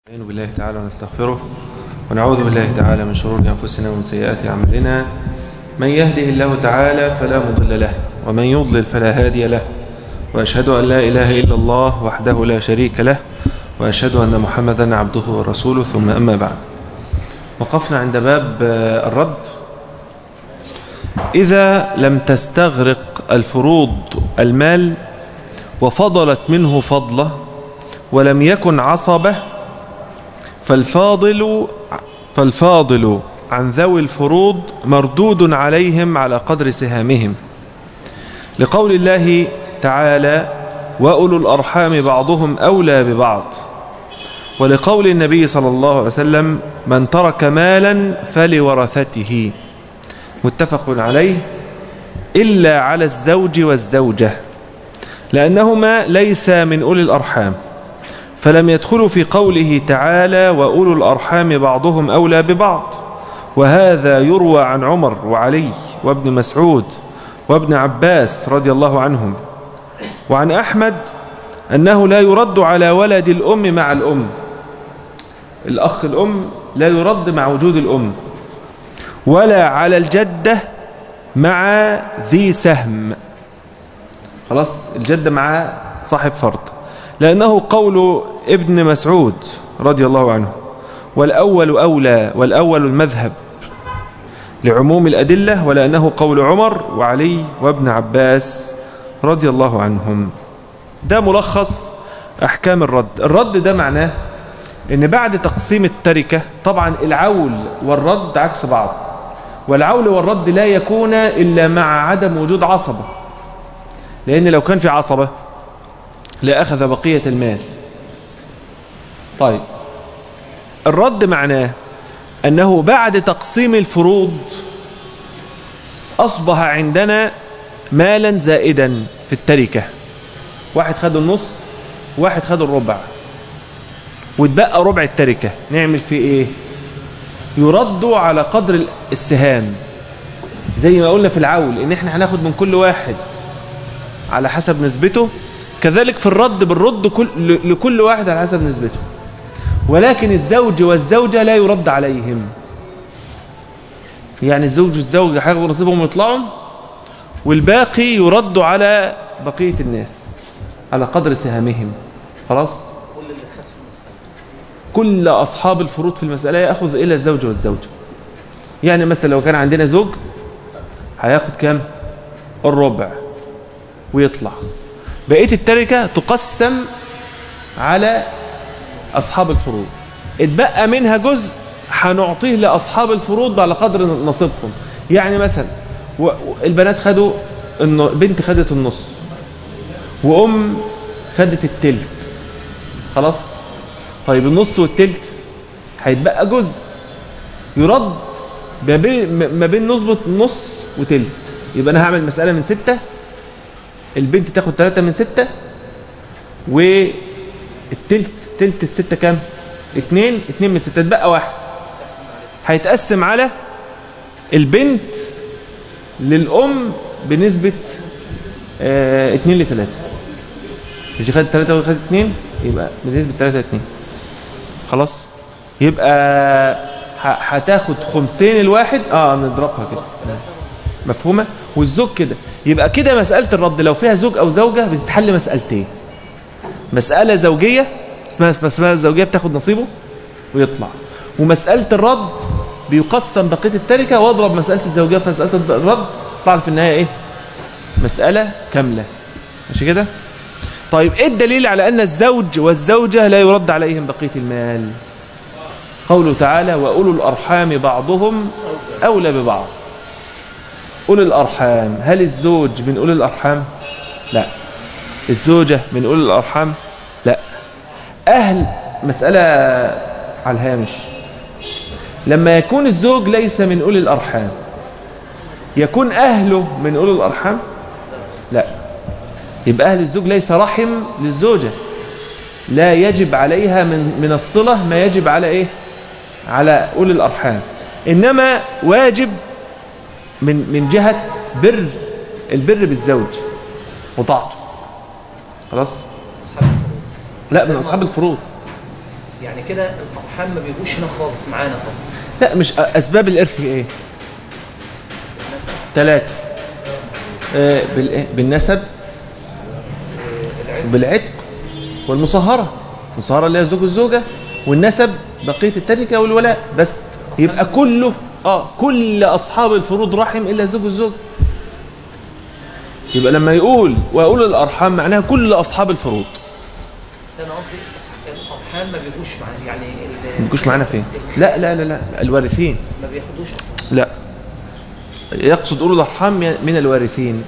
نستعين بالله تعالى ونستغفره ونعوذ بالله تعالى من شرور أنفسنا ومن سيئات أعمالنا من يهده الله تعالى فلا مضل له ومن يضلل فلا هادي له وأشهد أن لا إله إلا الله وحده لا شريك له وأشهد أن محمدا عبده ورسوله ثم أما بعد وقفنا عند باب الرد إذا لم تستغرق الفروض المال وفضلت منه فضلة ولم يكن عصبة فالفاضل فالفاضل عن ذوي الفروض مردود عليهم على قدر سهامهم لقول الله تعالى وأولو الأرحام بعضهم أولى ببعض ولقول النبي صلى الله عليه وسلم من ترك مالا فلورثته متفق عليه إلا على الزوج والزوجة لأنهما ليس من أولي الأرحام فلم يدخلوا في قوله تعالى وأولو الأرحام بعضهم أولى ببعض وهذا يروى عن عمر وعلي وابن مسعود وابن عباس رضي الله عنهم وعن أحمد أنه لا يرد على ولد الأم مع الأم الأخ الأم لا يرد مع وجود الأم ولا على الجدة مع ذي سهم خلاص الجدة مع صاحب فرض لأنه قول ابن مسعود رضي الله عنه والأول أولى والأول المذهب لعموم الأدلة ولأنه قول عمر وعلي وابن عباس رضي الله عنهم ده ملخص أحكام الرد الرد ده معناه ان بعد تقسيم التركة طبعا العول والرد عكس بعض والعول والرد لا يكون إلا مع عدم وجود عصبة لأن لو كان في عصبة لأخذ بقية المال طيب الرد معناه أنه بعد تقسيم الفروض أصبح عندنا مالا زائدا في التركة واحد خد النص واحد خد الربع واتبقى ربع التركة نعمل فيه ايه يرد على قدر السهام زي ما قلنا في العول ان احنا هناخد من كل واحد على حسب نسبته كذلك في الرد بالرد كل لكل واحد على حسب نسبته ولكن الزوج والزوجة لا يرد عليهم يعني الزوج والزوجة هياخدوا نصيبهم ويطلعوا والباقي يرد على بقية الناس على قدر سهامهم خلاص كل أصحاب الفروض في المسألة يأخذ إلى الزوج والزوجة يعني مثلا لو كان عندنا زوج هياخد كام الربع ويطلع بقية التركة تقسم على أصحاب الفروض اتبقى منها جزء هنعطيه لأصحاب الفروض على قدر نصيبهم يعني مثلا البنات خدوا بنت خدت النص وأم خدت التلت خلاص طيب النص والتلت هيتبقى جزء يرد ما بين نظبط نص وتلت يبقى أنا هعمل مسألة من ستة البنت تاخد ثلاثة من ستة والتلت تلت الستة كام اتنين اتنين من ستة تبقى واحد هيتقسم على البنت للأم بنسبة اه اتنين لتلاتة مش خدت تلاتة وخدت اتنين يبقى بنسبة تلاتة اتنين خلاص يبقى هتاخد خمسين الواحد اه نضربها كده مفهومة والزوج كده يبقى كده مسألة الرد لو فيها زوج أو زوجة بتتحل مسألتين مسألة زوجية اسمها اسمها الزوجية بتاخد نصيبه ويطلع ومسألة الرد بيقسم بقية التركة واضرب مسألة الزوجية في مسألة الرد طبعا في النهاية ايه مسألة كاملة ماشي كده طيب ايه الدليل على أن الزوج والزوجة لا يرد عليهم بقية المال قوله تعالى وأولو الأرحام بعضهم أولى ببعض أولي الأرحام هل الزوج من أولي الأرحام لا الزوجة من أولي الأرحام لا أهل مسألة على الهامش لما يكون الزوج ليس من أولي الأرحام يكون أهله من أولي الأرحام لا يبقى أهل الزوج ليس رحم للزوجة لا يجب عليها من من الصلة ما يجب على إيه على أولي الأرحام إنما واجب من من جهة بر البر بالزوج وطاعته خلاص لا من أصحاب الفروض يعني كده الأرحام ما بيجوش هنا خالص معانا خالص لا مش أسباب الإرث ايه مثلا ثلاثة آه بالإيه؟ بالنسب العلم بالعتق والمصهرة المصهرة اللي هي الزوج والزوجة والنسب بقية التركة والولاء بس يبقى كله اه كل أصحاب الفروض رحم إلا الزوج والزوجة يبقى لما يقول وأقول الأرحام معناها كل أصحاب الفروض أنا قصدي أصح- الأرحام ما بيجوش معانا يعني ال- ما بيجوش معانا فين لا لا لا لا الوارثين ما بياخدوش أصلا لا يقصد أولو الأرحام من الوارثين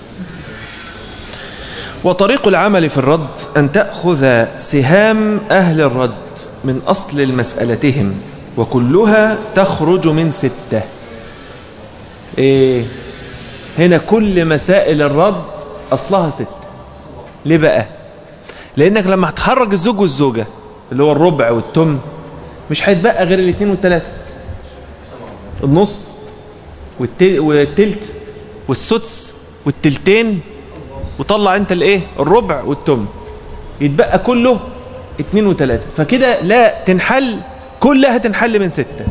وطريق العمل في الرد أن تأخذ سهام أهل الرد من أصل مسألتهم وكلها تخرج من ستة إيه هنا كل مسائل الرد أصلها ستة ليه بقى لأنك لما هتخرج الزوج والزوجة اللي هو الربع والتم مش هيتبقى غير الاثنين والثلاثة النص والت- والتلت والسدس والتلتين وطلع انت الايه الربع والتم يتبقى كله اتنين وتلاتة فكده لا تنحل كلها تنحل من ستة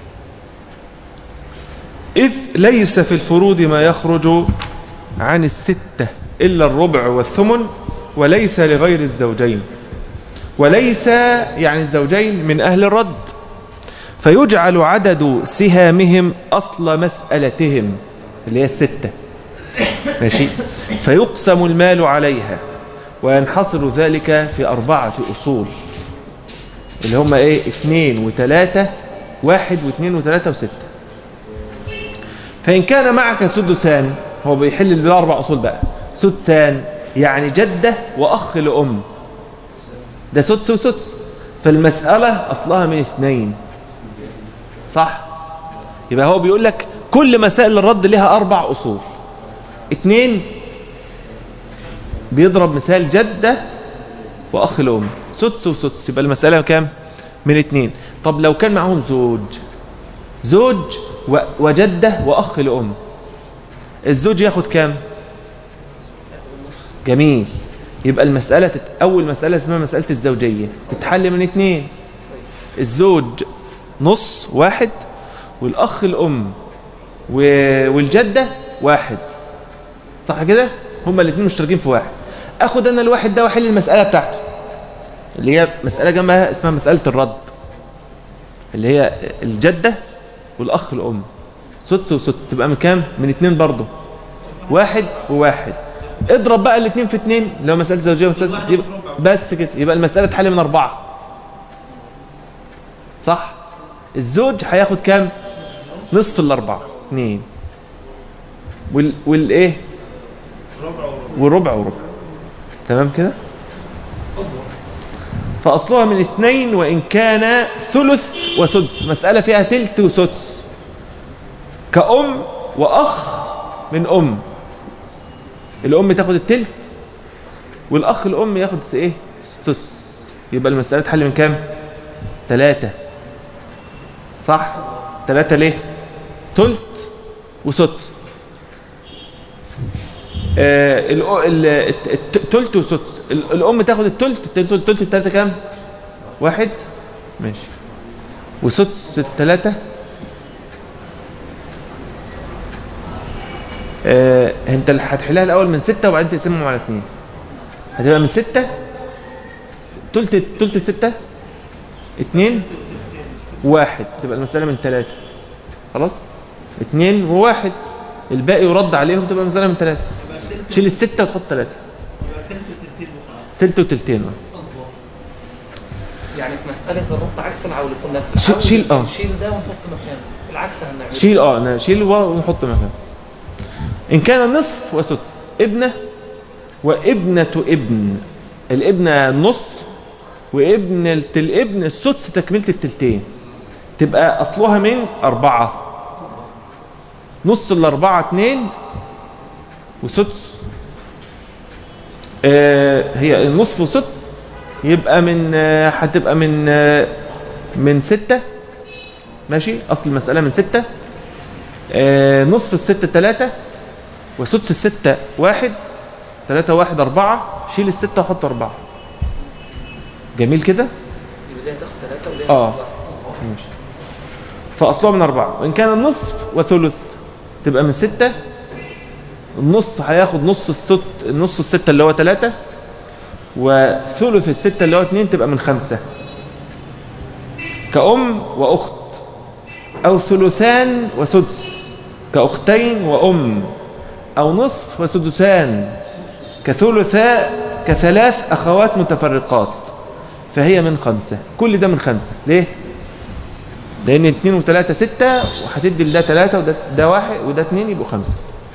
إذ ليس في الفروض ما يخرج عن الستة إلا الربع والثمن وليس لغير الزوجين وليس يعني الزوجين من أهل الرد فيجعل عدد سهامهم أصل مسألتهم اللي هي الستة ماشي فيقسم المال عليها وينحصر ذلك في أربعة أصول اللي هم إيه اثنين وثلاثة واحد واثنين وثلاثة وستة فإن كان معك سدسان هو بيحل بالأربع أصول بقى سدسان يعني جدة وأخ لأم ده سدس وسدس فالمسألة أصلها من اثنين صح يبقى هو بيقول لك كل مسائل الرد لها أربع أصول اتنين بيضرب مثال جدة وأخ الأم سدس وسدس يبقى المسألة كام من اتنين طب لو كان معهم زوج زوج و- وجدة وأخ لأم الزوج ياخد كام جميل يبقى المسألة تت... أول مسألة اسمها مسألة الزوجية تتحل من اتنين الزوج نص واحد والأخ الأم و... والجدة واحد صح كده هما الاثنين مشتركين في واحد اخد انا الواحد ده واحل المساله بتاعته اللي هي مساله جنبها اسمها مساله الرد اللي هي الجده والاخ الام سدس وست تبقى من كام من اتنين برضه واحد وواحد اضرب بقى الاثنين في اتنين لو مساله زوجيه ومساله يبقى بس كده يبقى المساله تحل من اربعه صح الزوج هياخد كام نصف الاربعه اتنين وال والايه وربع وربع تمام كده فأصلها من اثنين وإن كان ثلث وسدس مسألة فيها تلت وسدس كأم وأخ من أم الأم تاخد التلت والأخ الأم ياخد الس- إيه السدس يبقى المسألة تحل من كام ثلاثة صح ثلاثة ليه تلت وسدس آه، الأ- ال- الت- الت- تلت وسدس ال- الام تاخد التلت التلت التلت التلاته كام واحد ماشي وسدس التلاته آه، انت اللي هتحلها الاول من ستة وبعدين تقسمهم على اتنين هتبقى من ستة تلت تلت ستة اتنين واحد تبقى المسألة من تلاتة خلاص اتنين وواحد الباقي يرد عليهم تبقى المسألة من تلاتة شيل الستة وتحط ثلاثة تلت وتلتين آه. يعني في مسألة الرد عكس العول كنا في شيل- العول شيل- آه. نشيل ده ونحط مكانه العكس هنعمله شيل اه أنا شيل واو ونحط مكان ان كان نصف وسدس ابنه وابنة ابن الابنة نص وابنة الابن السدس تكملة التلتين تبقى اصلها من اربعة نص الاربعة اتنين وسدس آه هي النصف وسدس يبقى من آه، هتبقى من آه، من ستة ماشي اصل المسألة من ستة آه نصف الستة تلاتة وسدس الستة واحد تلاتة واحد أربعة شيل الستة وحط أربعة جميل كده يبقى ده تاخد اه ماشي فأصلها من أربعة وإن كان النصف وثلث تبقى من ستة النص هياخد نص الست نص الستة اللي هو ثلاثة وثلث الستة اللي هو اتنين تبقى من خمسة كأم وأخت أو ثلثان وسدس كأختين وأم أو نصف وسدسان كثلثاء كثلاث أخوات متفرقات فهي من خمسة كل ده من خمسة ليه؟ لأن اتنين وتلاتة ستة وهتدي لده تلاتة وده ده واحد وده اتنين يبقوا خمسة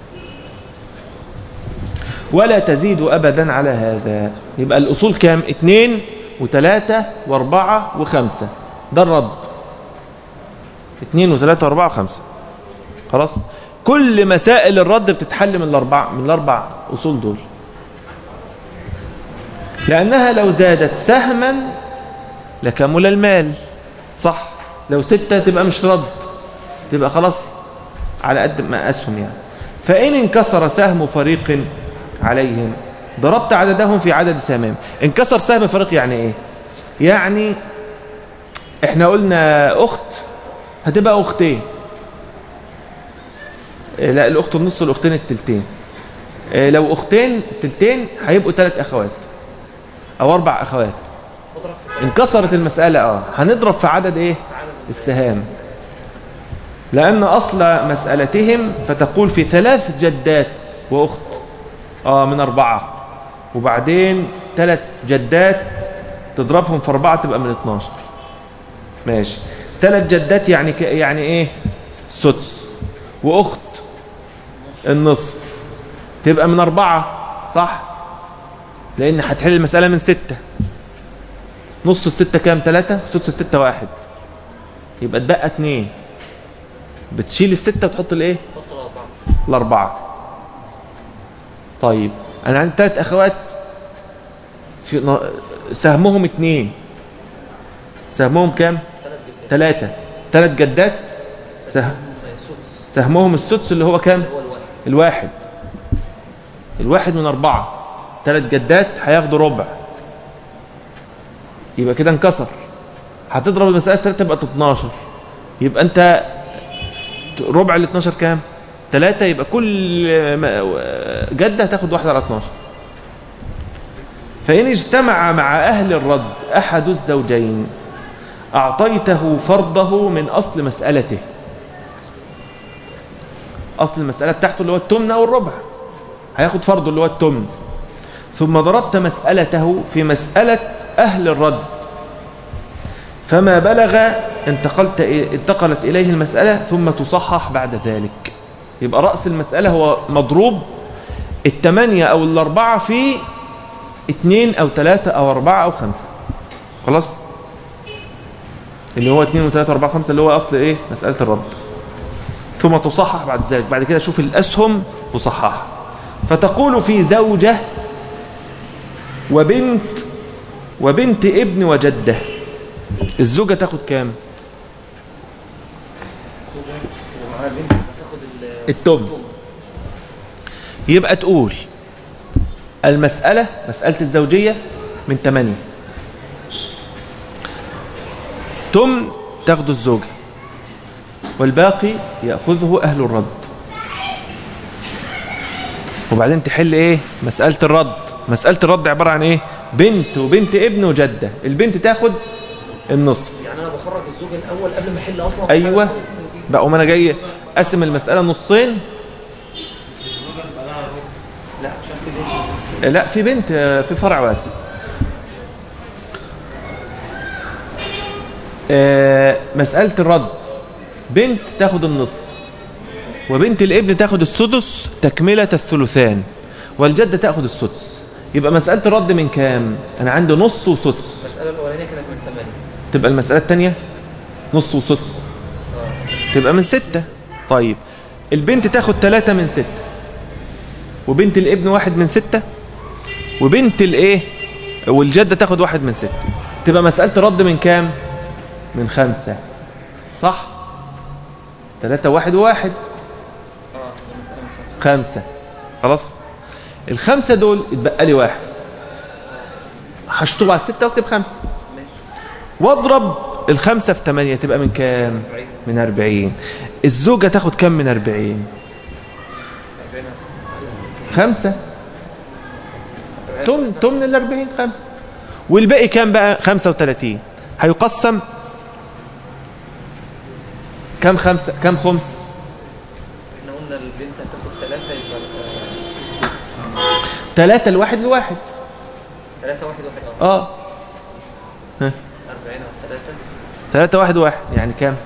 ولا تزيد أبدا على هذا يبقى الأصول كام؟ اتنين وتلاتة واربعة وخمسة ده الرد اتنين وتلاتة واربعة وخمسة خلاص كل مسائل الرد بتتحل من الأربع من الأربع أصول دول لأنها لو زادت سهما لكمل المال صح لو ستة تبقى مش رد تبقى خلاص على قد ما أسهم يعني فإن انكسر سهم فريق عليهم ضربت عددهم في عدد سهمهم انكسر سهم فريق يعني ايه يعني احنا قلنا اخت هتبقى اختين إيه لا الاخت النص الاختين التلتين إيه لو اختين التلتين هيبقوا ثلاث اخوات او اربع اخوات اضرب في انكسرت المسألة اه هنضرب في عدد ايه عدد السهام لأن أصل مسألتهم فتقول في ثلاث جدات وأخت آه من أربعة وبعدين ثلاث جدات تضربهم في أربعة تبقى من 12 ماشي ثلاث جدات يعني ك... يعني إيه سدس وأخت النصف تبقى من أربعة صح لأن هتحل المسألة من ستة نص الستة كام ثلاثة سدس الستة واحد يبقى اتبقى اتنين بتشيل الستة وتحط الايه حط الاربعه الاربعة طيب انا عندي ثلاث اخوات في ن- سهمهم اتنين سهمهم كام ثلاث جدات ثلاثة ثلاث جدات سهم سدس سهمهم السدس اللي هو كام هو الواحد الواحد الواحد من أربعة ثلاث جدات هياخدوا ربع يبقى كده انكسر هتضرب المسألة في ثلاثة تبقى 12 يبقى أنت ربع ال 12 كام؟ ثلاثة يبقى كل م- جدة هتاخد واحدة على 12 فإن اجتمع مع أهل الرد أحد الزوجين أعطيته فرضه من أصل مسألته أصل المسألة بتاعته اللي هو التمن أو الربع هياخد فرضه اللي هو التمن ثم ضربت مسألته في مسألة أهل الرد فما بلغ انتقلت انتقلت إليه المسألة ثم تصحح بعد ذلك يبقى رأس المسألة هو مضروب الثمانية أو الأربعة في اثنين أو ثلاثة أو أربعة أو خمسة خلاص اللي هو اثنين وثلاثة وأربعة خمسة اللي هو أصل إيه مسألة الرد ثم تصحح بعد ذلك بعد كده شوف الأسهم تصحح فتقول في زوجة وبنت وبنت ابن وجدة الزوجة تاخد كام الزوجه ومعاها بنت هتاخد ال- التمن يبقى تقول المسألة مسألة الزوجية من 8 تمن تاخد الزوجة والباقي يأخذه أهل الرد وبعدين تحل ايه مسألة الرد مسألة الرد عبارة عن ايه بنت وبنت ابن وجدة البنت تاخد النصف يعني انا بخرج الزوج الاول قبل ما احل اصلا ايوه بقى وما انا جاي اقسم المسألة نصين لا عشان في بنت لا في بنت آه، في فرع وارث آه، مسألة الرد بنت تاخد النصف وبنت الابن تاخد السدس تكملة الثلثان والجدة تاخد السدس يبقى مسألة الرد من كام أنا عندي نص وسدس المساله الاولانيه كانت من 8 تبقى المسألة الثانية نص وسدس تبقى من ستة طيب البنت تاخد ثلاثة من ستة وبنت الابن واحد من ستة وبنت الايه والجدة تاخد واحد من ستة تبقى مسألة رد من كام من خمسة صح ثلاثة واحد وواحد اه المساله من خمسه خمسة خلاص الخمسة دول اتبقى لي واحد هشطب على الستة واكتب خمسة ماشي واضرب الخمسة في تمانية تبقى من كام من أربعين الزوجة تاخد كام من أربعين خمسة تمن تمن الأربعين خمسة والباقي كام بقى خمسة وتلاتين هيقسم كم خمسة كم خمس احنا قلنا البنت هتاخد ثلاثة يبقى تلاتة الواحد لواحد ثلاثة واحد واحد اه اه ها 40 على ثلاثة تلاتة واحد واحد يعني كام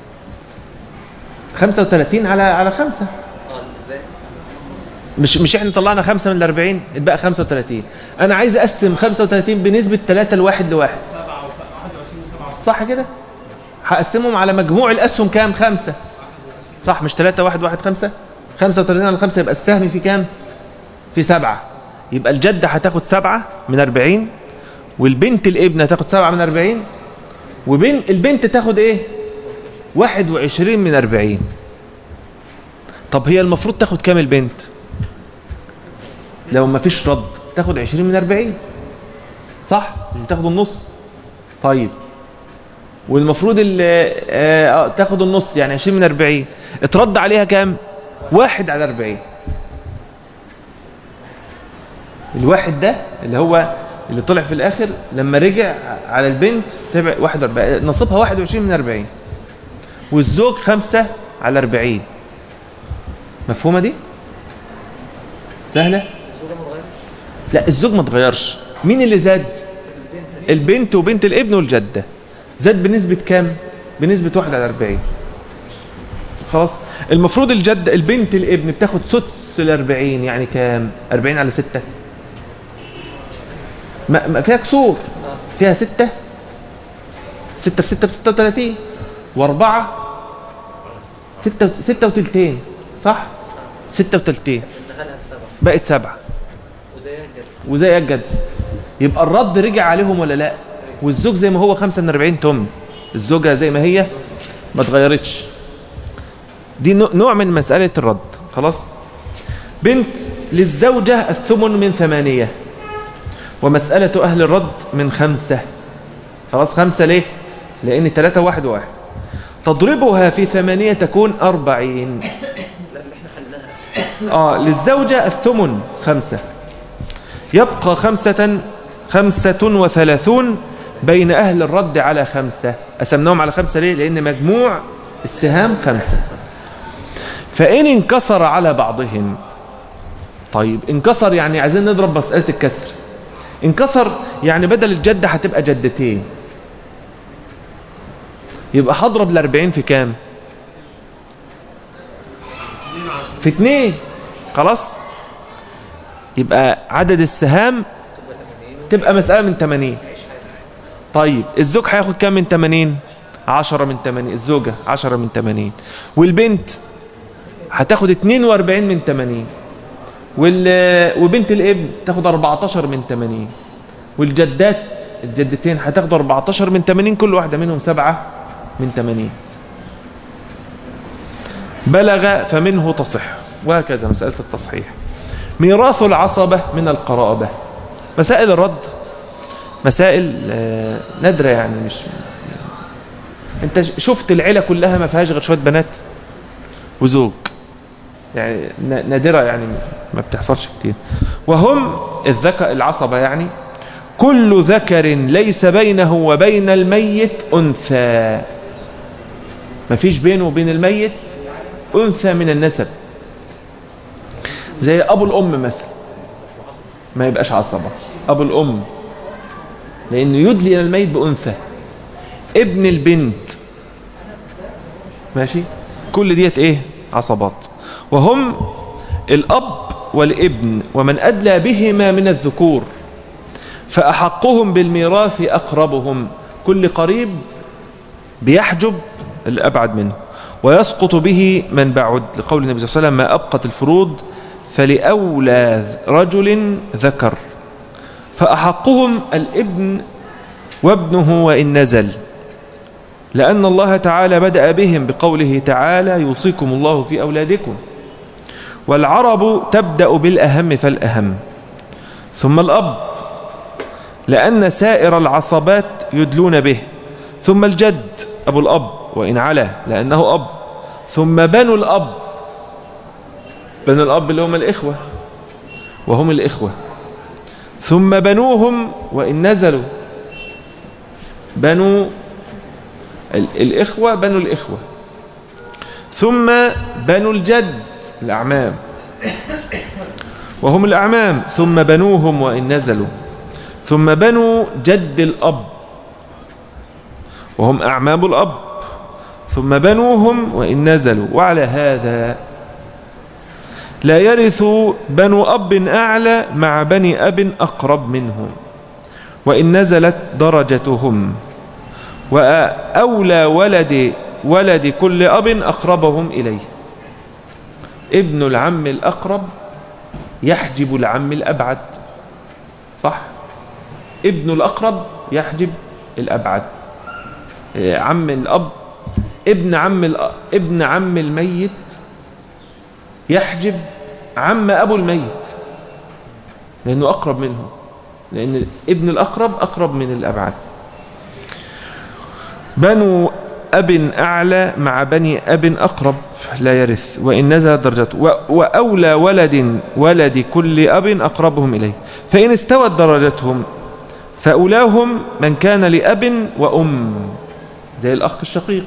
خمسة وتلاتين على على خمسة اه الباقي مش مش احنا طلعنا خمسة من الأربعين اتبقى خمسة وتلاتين أنا عايز أقسم خمسة وتلاتين بنسبة تلاتة لواحد لواحد صح كده هقسمهم على مجموع الأسهم كام خمسة صح مش تلاتة واحد واحد خمسة خمسة وتلاتين على خمسة يبقى السهم في كام في سبعة يبقى الجدة هتاخد سبعة من أربعين والبنت الابنة تاخد سبعة من أربعين وبين البنت تاخد ايه واحد وعشرين من أربعين طب هي المفروض تاخد كام البنت لو ما فيش رد تاخد 20 من 40 صح مش بتاخد النص طيب والمفروض ال- آه، آه، تاخد النص يعني 20 من 40 اترد عليها كام واحد على 40 الواحد ده اللي هو اللي طلع في الاخر لما رجع على البنت تبع 41 نصيبها 21 من 40 والزوج 5 على 40 مفهومه دي سهله الزوجة ما اتغيرش لا الزوج ما اتغيرش مين اللي زاد البنت البنت وبنت الابن والجدة زاد بنسبة كام بنسبة واحد على أربعين خلاص المفروض الجدة البنت الابن بتاخد سدس الأربعين يعني كام أربعين على ستة ما ما فيها كسور فيها ستة ستة في ستة بستة وتلاتين وأربعة ستة وت- ستة وتلتين صح ستة وتلتين ابنها لها السبعة بقت سبعة وزيها الجد وزي الجد يبقى الرد رجع عليهم ولا لا والزوج زي ما هو 5 من 40 تم الزوجة زي ما هي ما اتغيرتش دي نوع- نوع من مسألة الرد خلاص بنت للزوجة الثمن من ثمانية ومسألة أهل الرد من خمسة خلاص خمسة ليه لأن ثلاثة واحد واحد تضربها في ثمانية تكون أربعين لا اللي احنا حلناها اسهل آه للزوجة الثمن خمسة يبقى خمسة خمسة وثلاثون بين أهل الرد على خمسة أسمناهم على خمسة ليه؟ لأن مجموع السهام خمسة فإن انكسر على بعضهم طيب انكسر يعني عايزين نضرب مسألة الكسر انكسر يعني بدل الجدة هتبقى جدتين يبقى هضرب الأربعين في كام في اتنين خلاص يبقى عدد السهام تبقى مسألة من 80 طيب الزوج هياخد كام من 80 10 من 80 الزوجة 10 من 80 والبنت هتاخد 42 من 80 وال... وبنت الابن تاخد 14 من 80 والجدات الجدتين هتاخدوا 14 من 80 كل واحدة منهم 7 من 80 بلغ فمنه تصح وهكذا مسألة التصحيح ميراث العصبة من القرابة مسائل الرد مسائل آه، نادرة يعني مش انت شفت العيلة كلها ما فيهاش غير شوية بنات وزوج يعني ن- نادرة يعني ما بتحصلش كتير وهم الذكاء العصبة يعني كل ذكر ليس بينه وبين الميت أنثى ما فيش بينه وبين الميت أنثى من النسب زي أبو الأم مثلا ما يبقاش عصبة أبو الأم لأنه يدلي إلى الميت بأنثى ابن البنت ماشي كل ديت إيه عصبات وهم الأب والابن ومن أدلى بهما من الذكور فأحقهم بالميراث أقربهم كل قريب بيحجب الأبعد منه ويسقط به من بعد لقول النبي صلى الله عليه وسلم ما أبقت الفروض فلأولى رجل ذكر فأحقهم الابن وابنه وإن نزل لأن الله تعالى بدأ بهم بقوله تعالى يوصيكم الله في أولادكم والعرب تبدأ بالأهم فالأهم ثم الأب لأن سائر العصبات يدلون به ثم الجد أبو الأب وإن علا لأنه أب ثم بنو الأب بنو الأب اللي هم الإخوة وهم الإخوة ثم بنوهم وإن نزلوا بنو الإخوة بنو الإخوة ثم بنو الجد الأعمام وهم الأعمام ثم بنوهم وإن نزلوا ثم بنو جد الأب وهم أعمام الأب ثم بنوهم وإن نزلوا وعلى هذا لا يرث بنو أب أعلى مع بني أب أقرب منهم وإن نزلت درجتهم وأولى ولد ولد كل أب أقربهم إليه ابن العم الأقرب يحجب العم الأبعد صح ابن الأقرب يحجب الأبعد عم الأب ابن عم ابن عم الميت يحجب عم أبو الميت لأنه أقرب منه لأن ابن الأقرب أقرب من الأبعد بنو أب أعلى مع بني أب أقرب لا يرث وإن نزل درجته وأولى ولد ولد كل أب أقربهم إليه فإن استوت درجتهم فأولاهم من كان لأب وأم زي الأخ الشقيق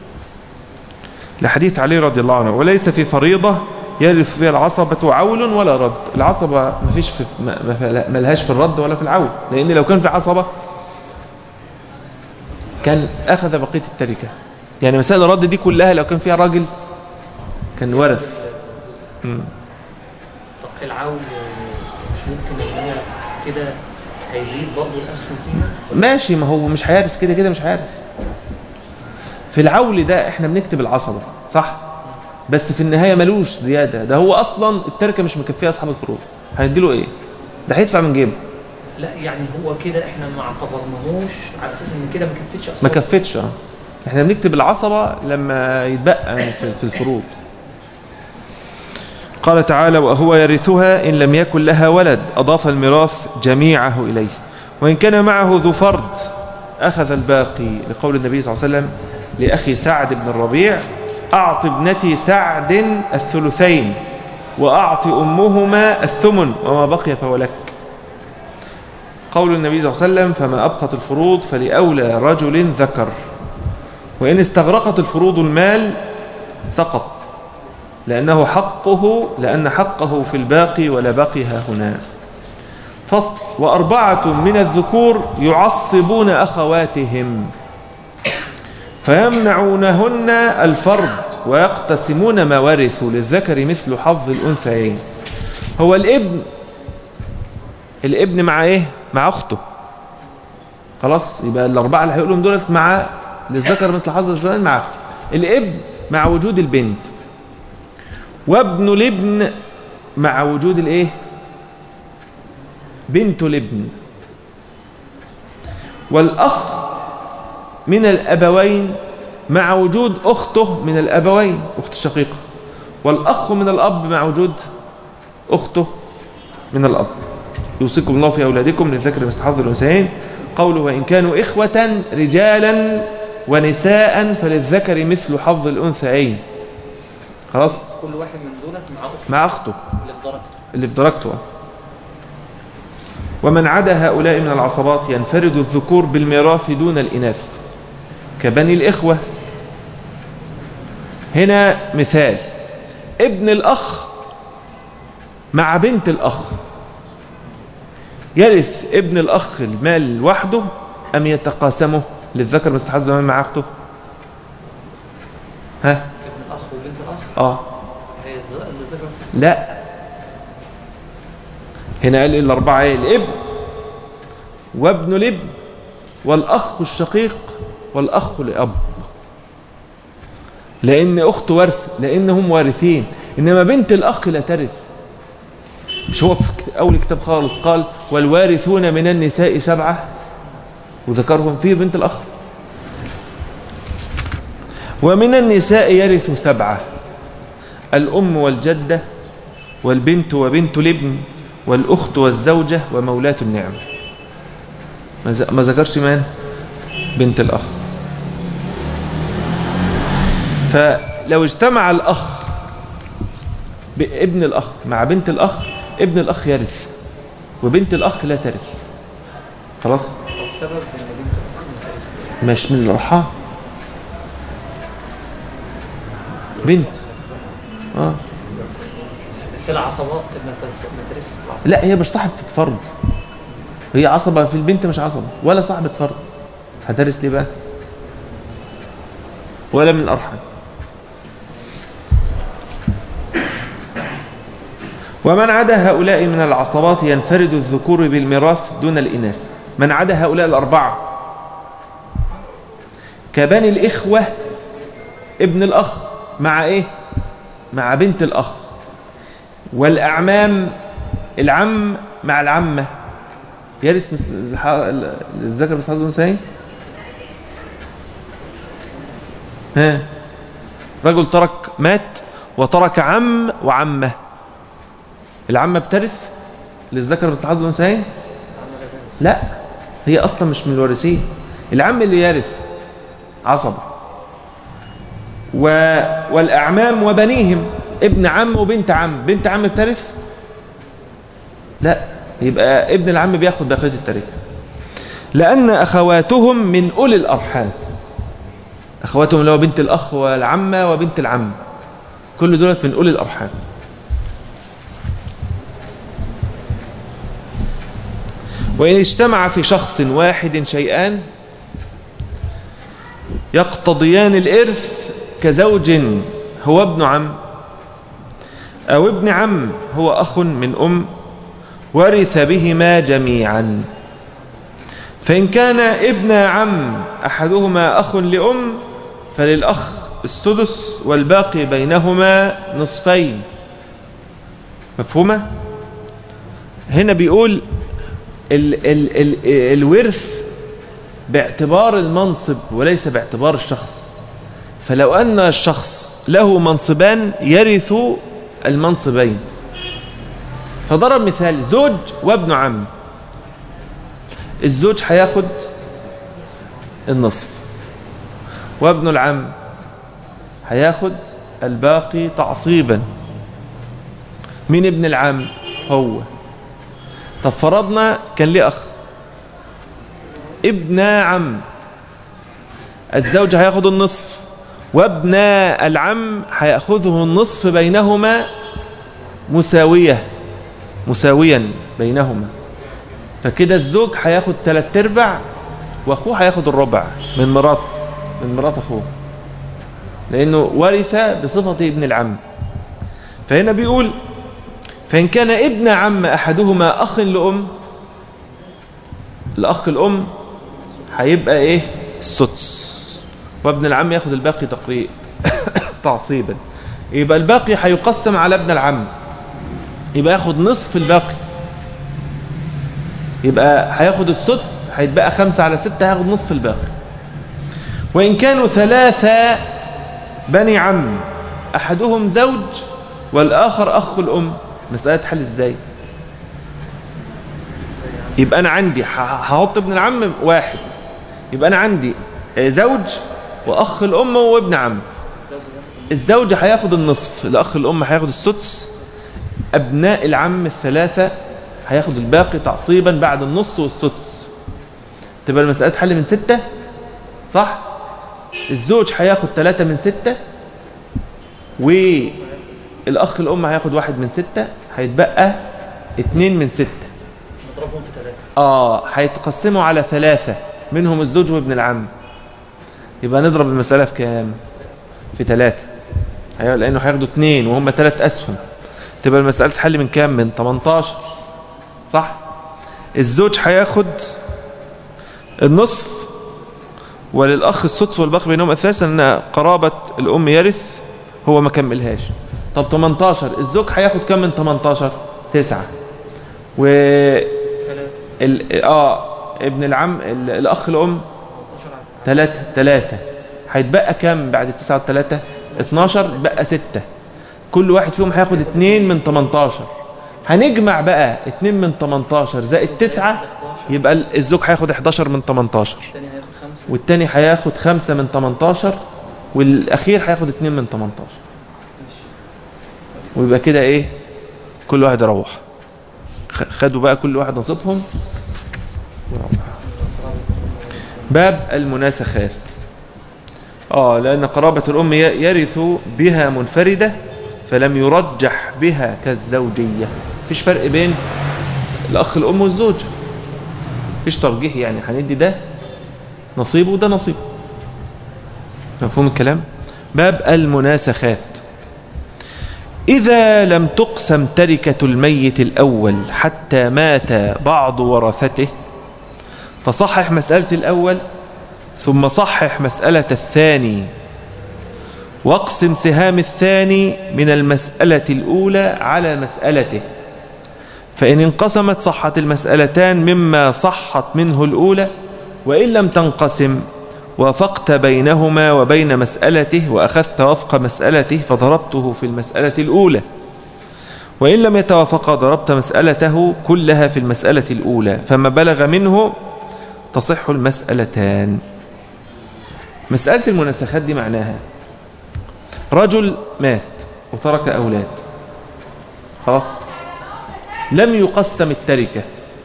لحديث علي رضي الله عنه وليس في فريضة يرث فيها العصبة عول ولا رد العصبة ما فيش في ما لهاش في الرد ولا في العول لأن لو كان في عصبة كان أخذ بقية التركة يعني مسائل الرد دي كلها لو كان فيها راجل كان ورث طب في العول مش ممكن ان هي كده هيزيد برضه الاسهم فيها ماشي ما هو مش هيرث كده كده مش هيرث في العول ده احنا بنكتب العصبة صح بس في النهاية ملوش زيادة ده هو أصلا التركة مش مكفية أصحاب الفروض هنديله إيه ده هيدفع من جيبه لا يعني هو كده احنا ما اعتبرناهوش على اساس ان كده ما كفتش ما اصلا كفتش اه احنا بنكتب العصبة لما يتبقى في في الفروض قال تعالى وهو يرثها إن لم يكن لها ولد أضاف الميراث جميعه إليه وإن كان معه ذو فرد أخذ الباقي لقول النبي صلى الله عليه وسلم لأخي سعد بن الربيع أعط ابنتي سعد الثلثين وأعط أمهما الثمن وما بقي فهو لك قول النبي صلى الله عليه وسلم فما أبقت الفروض فلأولى رجل ذكر وإن استغرقت الفروض المال سقط لأنه حقه لأن حقه في الباقي ولا بقي ها هنا فصل وأربعة من الذكور يعصبون أخواتهم فيمنعونهن الفرد ويقتسمون ما ورثوا للذكر مثل حظ الأنثيين هو الابن الابن مع ايه مع اخته خلاص يبقى الاربعه اللي هيقولهم دولت مع للذكر مثل حظ الانثيين مع اخته الابن مع وجود البنت وابن الابن مع وجود الايه بنت الابن والاخ من الابوين مع وجود اخته من الابوين اخت الشقيقه والاخ من الاب مع وجود اخته من الاب يوصيكم الله في اولادكم للذكر مثل حظ الانثيين قوله وان كانوا اخوه رجالا ونساء فللذكر مثل حظ الانثيين خلاص كل واحد من دولت مع اخت مع اخته اللي في درجته اللي في درجته ومن عدا هؤلاء من العصبات ينفرد الذكور بالميراث دون الإناث كبني الإخوة هنا مثال ابن الأخ مع بنت الأخ يرث ابن الأخ المال وحده أم يتقاسمه للذكر مستحز زمان مع أخته ها ابن الاخ وبنت الاخ اه هي الز- اللي ذكر لا هنا قال الأربعة إيه؟ الابن وابن الابن والأخ الشقيق والأخ لأب لأن أخت ورث لأنهم وارثين إنما بنت الأخ لا ترث مش هو في كت- أول كتاب خالص قال والوارثون من النساء سبعة وذكرهم فيه بنت الأخ ومن النساء يرث سبعة الأم والجدة والبنت وبنت الابن والأخت والزوجة ومولاة النعم ما ز- ما ذكرش من بنت الأخ فلو اجتمع الأخ بابن الأخ مع بنت الأخ ابن الأخ يرث وبنت الأخ لا ترث خلاص بسبب ان بنت الاخ ما ترث مش من الأرحام بنت اه في العصبات ما ترث ما ترث في العصبات لا هي مش صاحبة فرض هي عصبة في البنت مش عصبة ولا صاحبة فرض هترث ليه بقى ولا من الأرحام ومن عدا هؤلاء من العصبات ينفرد الذكور بالميراث دون الإناث من عدا هؤلاء الأربعة كبني الإخوة ابن الأخ مع إيه مع بنت الأخ والأعمام العم مع العمة يرث مثل الح- الذكر مثل حظ الأنثيين ها رجل ترك مات وترك عم وعمة العمة بترث للذكر مثل حظ الأنثيين لا هي أصلا مش من الوارثين العم اللي يرث عصبة و... والأعمام وبنيهم ابن عم وبنت عم بنت عم بترث لا يبقى ابن العم بياخد بقية التركة لأن أخواتهم من أولي الأرحام أخواتهم اللي هو بنت الأخ والعمة وبنت العم كل دولت من أولي الأرحام وإن اجتمع في شخص واحد شيئان يقتضيان الإرث كزوج هو ابن عم أو ابن عم هو أخ من أم ورث بهما جميعا فإن كان ابن عم أحدهما أخ لأم فللأخ السدس والباقي بينهما نصفين مفهومة؟ هنا بيقول ال ال ال الورث باعتبار المنصب وليس باعتبار الشخص فلو أن الشخص له منصبان يرث المنصبين فضرب مثال زوج وابن عم الزوج هياخد النصف وابن العم هياخد الباقي تعصيبا من ابن العم هو طب فرضنا كان ليه أخ ابن عم الزوج هياخد النصف وابن العم هيأخذه النصف بينهما مساوية مساويا بينهما فكده الزوج هياخد تلات ارباع واخوه هياخد الربع من مرات من مرات اخوه لانه ورث بصفة ابن العم فهنا بيقول فإن كان ابن عم أحدهما أخ لأم الأخ الأم هيبقى إيه السدس وابن العم ياخد الباقي تقريب تعصيبا يبقى الباقي هيقسم على ابن العم يبقى ياخد نصف الباقي يبقى هياخد السدس هيتبقى خمسة على ستة هياخد نصف الباقي وإن كانوا ثلاثة بني عم أحدهم زوج والآخر أخ الأم مسألة حل إزاي يبقى أنا عندي هحط ابن العم واحد يبقى أنا عندي زوج وأخ الأم وابن عم الزوج هياخد النصف الأخ الأم هياخد السدس أبناء العم الثلاثة هياخد الباقي تعصيبا بعد النص والسدس تبقى المسألة حل من ستة صح الزوج هياخد ثلاثة من ستة والأخ الأم هياخد واحد من ستة هيتبقى اتنين من ستة نضربهم في ثلاثة آه هيتقسموا على ثلاثة منهم الزوج وابن العم يبقى نضرب المسألة في كام في ثلاثة أيوة لأنه هياخدوا اتنين وهم ثلاث أسهم تبقى المسألة تحل من كام من 18 صح الزوج هياخد النصف وللأخ السدس والباقي بينهم أساسا أن قرابة الأم يرث هو ما كملهاش طب 18 الزوج هياخد كام من 18 تسعة و ثلاثة ال... اه ابن العم ال... الأخ الأم 18 على ثلاثة ثلاثة هيتبقى كام بعد التسعة والثلاثة 12 بقى ستة كل واحد فيهم هياخد اتنين من 18 هنجمع بقى اتنين من 18 زائد تسعة 11 يبقى الزوج هياخد 11 من 18 الثاني هياخد خمسة والتاني هياخد خمسة من 18 والاخير هياخد 2 من 18 ويبقى كده ايه كل واحد يروح خ- خدوا بقى كل واحد نصيبهم باب المناسخات اه لان قرابة الام ي- يرث بها منفردة فلم يرجح بها كالزوجية مفيش فرق بين الاخ الام والزوج مفيش ترجيح يعني هندي ده نصيبه وده نصيبه مفهوم الكلام باب المناسخات إذا لم تقسم تركة الميت الأول حتى مات بعض ورثته فصحح مسألة الأول ثم صحح مسألة الثاني واقسم سهام الثاني من المسألة الأولى على مسألته فإن انقسمت صحت المسألتان مما صحت منه الأولى وإن لم تنقسم وافقت بينهما وبين مسألته وأخذت وفق مسألته فضربته في المسألة الأولى وإن لم يتوافقا ضربت مسألته كلها في المسألة الأولى فما بلغ منه تصح المسألتان مسألة المناسخات دي معناها رجل مات وترك أولاد خلاص لم يقسم التركة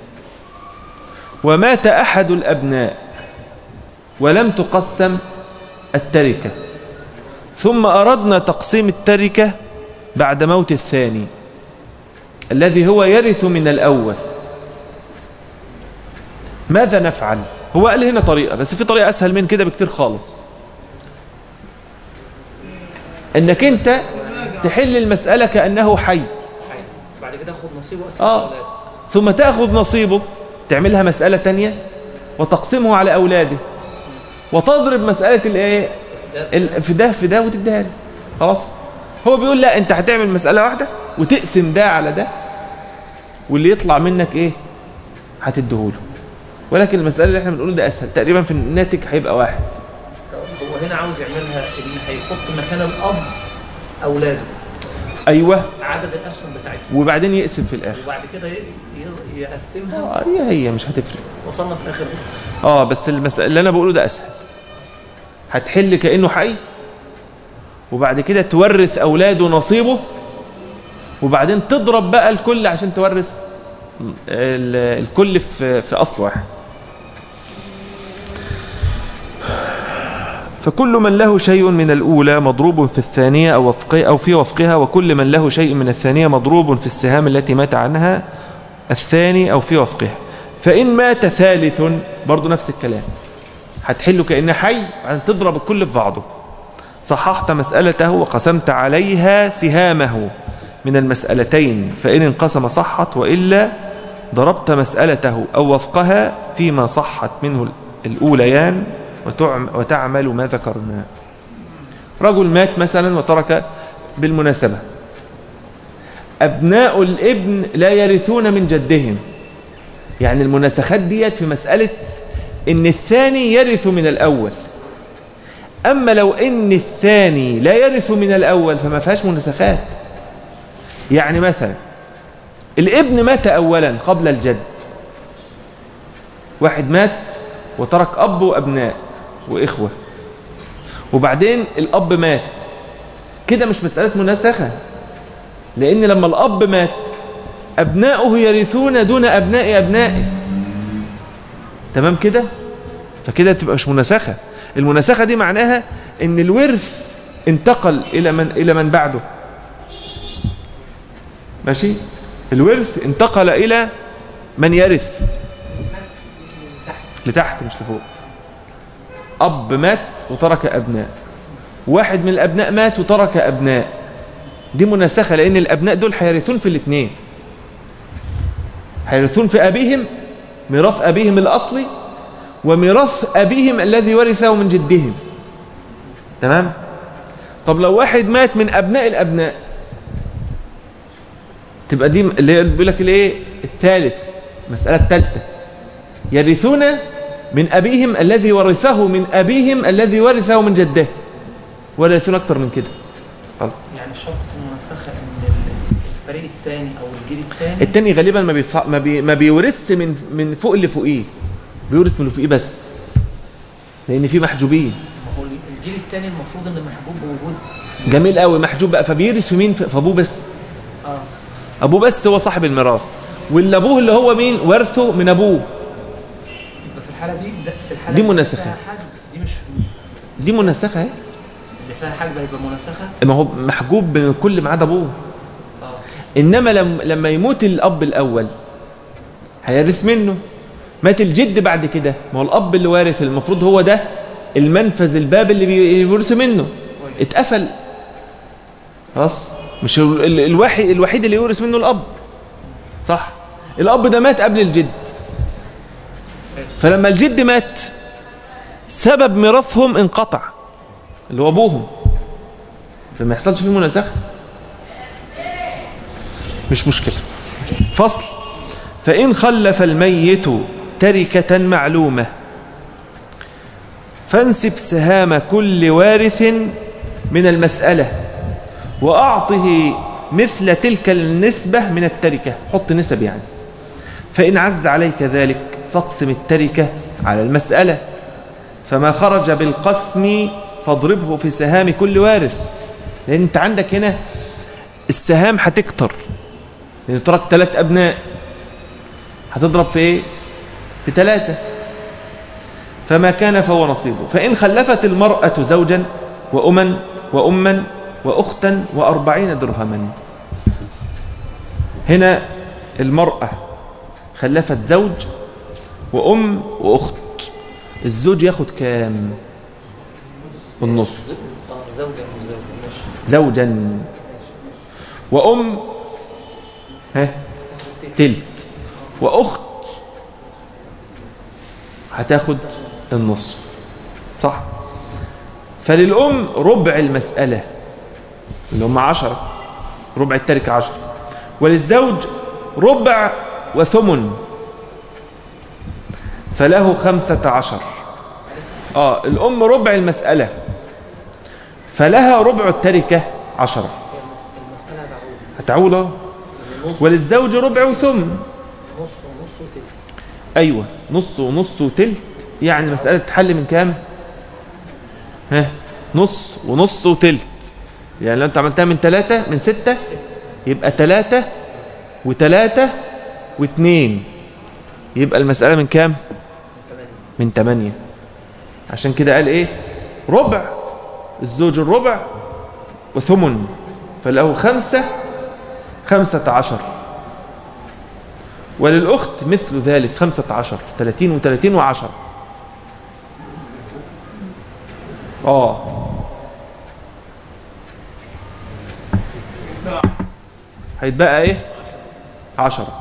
ومات أحد الأبناء ولم تقسم التركة ثم أردنا تقسيم التركة بعد موت الثاني الذي هو يرث من الأول ماذا نفعل هو قال هنا طريقة بس في طريقة أسهل من كده بكتير خالص أنك أنت تحل المسألة كأنه حي حي. بعد كده اخد نصيبه واقسم آه. الاولاد ثم تأخذ نصيبه تعملها مسألة تانية وتقسمه على أولاده وتضرب مسألة الايه ده ال- في ده في ده وتديها له خلاص هو بيقول لا انت هتعمل مسألة واحدة وتقسم ده على ده واللي يطلع منك ايه هتديهوله ولكن المسألة اللي احنا بنقوله ده اسهل تقريبا في الناتج هيبقى واحد هو هنا عاوز يعملها ان هيحط مكان الاب اولاده ايوه عدد الاسهم بتاعتهم وبعدين يقسم في الاخر وبعد كده ي- ي- يقسمها اه هي هي مش هتفرق وصلنا في الاخر اه بس المسألة اللي انا بقوله ده اسهل هتحل كأنه حي وبعد كده تورث اولاده نصيبه وبعدين تضرب بقى الكل عشان تورث ال- الكل في في اصل واحد فكل من له شيء من الأولى مضروب في الثانية أو, وفقه أو في وفقها وكل من له شيء من الثانية مضروب في السهام التي مات عنها الثاني أو في وفقها فإن مات ثالث برضو نفس الكلام هتحله كأنه حي عن تضرب الكل في بعضه صححت مسألته وقسمت عليها سهامه من المسألتين فإن انقسم صحت وإلا ضربت مسألته أو وفقها فيما صحت منه الأوليان وتعم- وتعمل ما ذكرنا رجل مات مثلا وترك بالمناسبة أبناء الابن لا يرثون من جدهم يعني المناسخات ديت في مسألة إن الثاني يرث من الأول أما لو إن الثاني لا يرث من الأول فما فيهاش مناسخات يعني مثلا الابن مات أولا قبل الجد واحد مات وترك أب وأبناء وإخوة وبعدين الأب مات كده مش مسألة مناسخة لأن لما الأب مات أبناؤه يرثون دون أبناء أبنائه تمام كده فكده تبقى مش مناسخة المناسخة دي معناها ان الورث انتقل الى من الى من بعده ماشي الورث انتقل الى من يرث لتحت مش لفوق اب مات وترك ابناء واحد من الابناء مات وترك ابناء دي مناسخة لان الابناء دول هيرثون في الاثنين هيرثون في ابيهم ميراث ابيهم الاصلي وميراث أبيهم الذي ورثه من جدهم تمام طب لو واحد مات من أبناء الأبناء تبقى دي اللي هي بيقول لك الايه الثالث المسألة الثالثة يرثون من أبيهم الذي ورثه من أبيهم الذي ورثه من جده ولا يرثون أكتر من كده خلاص. يعني الشرط في المناسخه ان ال- الفريق الثاني او الجيل الثاني التاني غالبا ما بيص... ما, بي... ما بيورثش من من فوق اللي فوقيه بيورث من اللي فوقيه بس لأن في محجوبين ما هو الجيل الثاني المفروض ان محبوب بوجود جميل قوي محجوب بقى فبيرث في مين في في ابوه بس اه ابوه بس هو صاحب الميراث واللي ابوه اللي هو مين ورثه من ابوه يبقى في الحاله دي ده في الحاله دي اللي مناسخة. فيها حاجه دي مش دي منسخه اهي اللي فيها حاجه هيبقى مناسخه ما هو محجوب من كل ما عدا ابوه اه انما لما لما يموت الاب الاول هيرث منه مات الجد بعد كده ما هو الاب اللي وارث المفروض هو ده المنفذ الباب اللي بيورث منه كويس اتقفل خلاص مش ال- ال- الواحد الوحيد اللي يورث منه الاب صح الاب ده مات قبل الجد فلما الجد مات سبب ميراثهم انقطع اللي هو ابوهم فما يحصلش فيه مناسخه مش مشكله فصل فان خلف الميت تركه معلومه فانسب سهام كل وارث من المسألة وأعطه مثل تلك النسبة من التركة حط نسب يعني فإن عز عليك ذلك فاقسم التركة على المسألة فما خرج بالقسم فاضربه في سهام كل وارث لأن أنت عندك هنا السهام هتكتر لأن ترك ثلاث أبناء هتضرب في إيه؟ في ثلاثة فما كان فهو نصيبه فإن خلفت المرأة زوجا وأما وأما وأختا وأربعين درهما هنا المرأة خلفت زوج وأم وأخت الزوج ياخد كام النص اه زوجة مش زوجة ماشي زوجا وأم ها تلت وأخت هتاخد النصف صح فللأم ربع المسألة اللي هم عشرة ربع التركة عشرة وللزوج ربع وثمن فله خمسة عشر آه الأم ربع المسألة فلها ربع التركة عشرة هي المس- المسألة بعود هتعود أهو. نص وللزوج ربع وثمن نص ونص وتلت ايوه نص ونص وتلت يعني المساله تتحل من كام ها نص ونص وتلت يعني لو انت عملتها من ثلاثة من ستة ستة يبقى ثلاثة وثلاثة واثنين يبقى المسألة من كام ثمانية من ثمانية عشان كده قال ايه ربع الزوج الربع وثمن فله خمسة خمسة عشر وللأخت مثل ذلك خمسة عشر ثلاثين وثلاثين وعشر آه هيتبقى ايه عشرة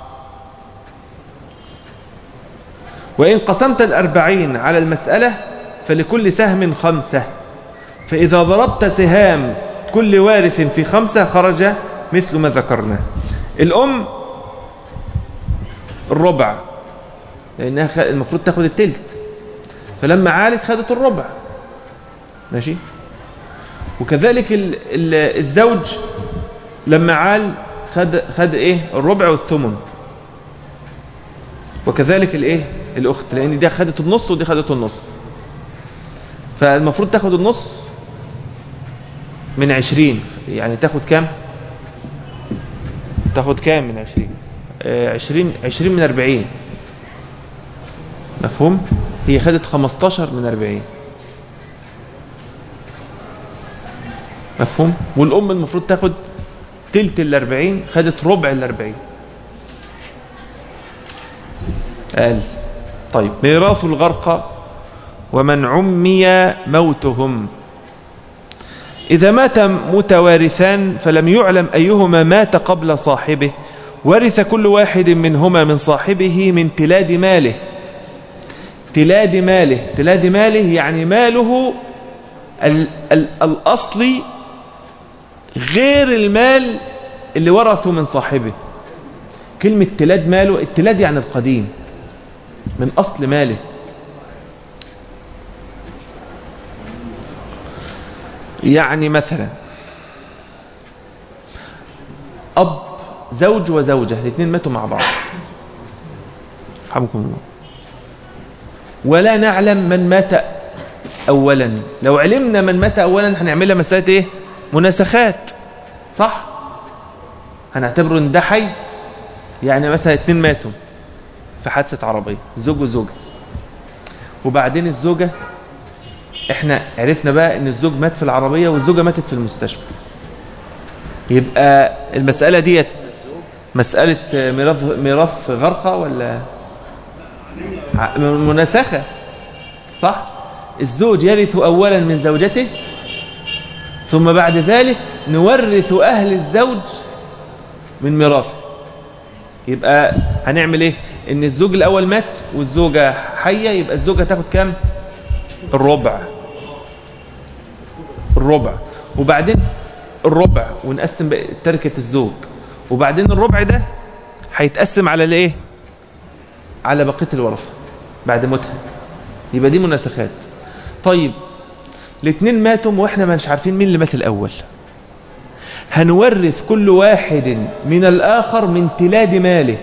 وإن قسمت الأربعين على المسألة فلكل سهم خمسة فإذا ضربت سهام كل وارث في خمسة خرج مثل ما ذكرنا الأم الربع لأنها خ- المفروض تاخد التلت فلما عالت خدت الربع ماشي وكذلك ال- ال- الزوج لما عال خد خد ايه الربع والثمن وكذلك الايه الاخت لان دي خدت النص ودي خدت النص فالمفروض تاخد النص من عشرين يعني تاخد كام تاخد كام من عشرين آه، عشرين عشرين من أربعين مفهوم هي خدت خمستاشر من أربعين مفهوم والأم المفروض تاخد تلت الأربعين خدت ربع الأربعين قال طيب ميراث الغرقى ومن عمي موتهم إذا مات متوارثان فلم يعلم أيهما مات قبل صاحبه ورث كل واحد منهما من صاحبه من تلاد ماله تلاد ماله تلاد ماله يعني ماله ال ال الأصلي غير المال اللي ورثه من صاحبه كلمة تلاد ماله التلاد يعني القديم من أصل ماله يعني مثلا أب زوج وزوجة الاثنين ماتوا مع بعض رحمكم الله ولا نعلم من مات أولا لو علمنا من مات أولا هنعملها مسألة إيه مناسخات صح هنعتبره إن ده حي يعني مثلا اتنين ماتوا في حادثة عربية زوج وزوجة وبعدين الزوجة احنا عرفنا بقى ان الزوج مات في العربية والزوجة ماتت في المستشفى يبقى المسألة ديت مسألة ميراث ميراث غرقة ولا ع- مناسخة صح الزوج يرث أولا من زوجته ثم بعد ذلك نورث أهل الزوج من ميراثه يبقى هنعمل ايه ان الزوج الاول مات والزوجة حية يبقى الزوجة تاخد كام الربع الربع وبعدين الربع ونقسم بقى تركة الزوج وبعدين الربع ده هيتقسم على الايه على بقية الورثة بعد موتها يبقى دي مناسخات طيب الاثنين ماتوا واحنا مش عارفين مين اللي مات الاول هنورث كل واحد من الآخر من تلاد ماله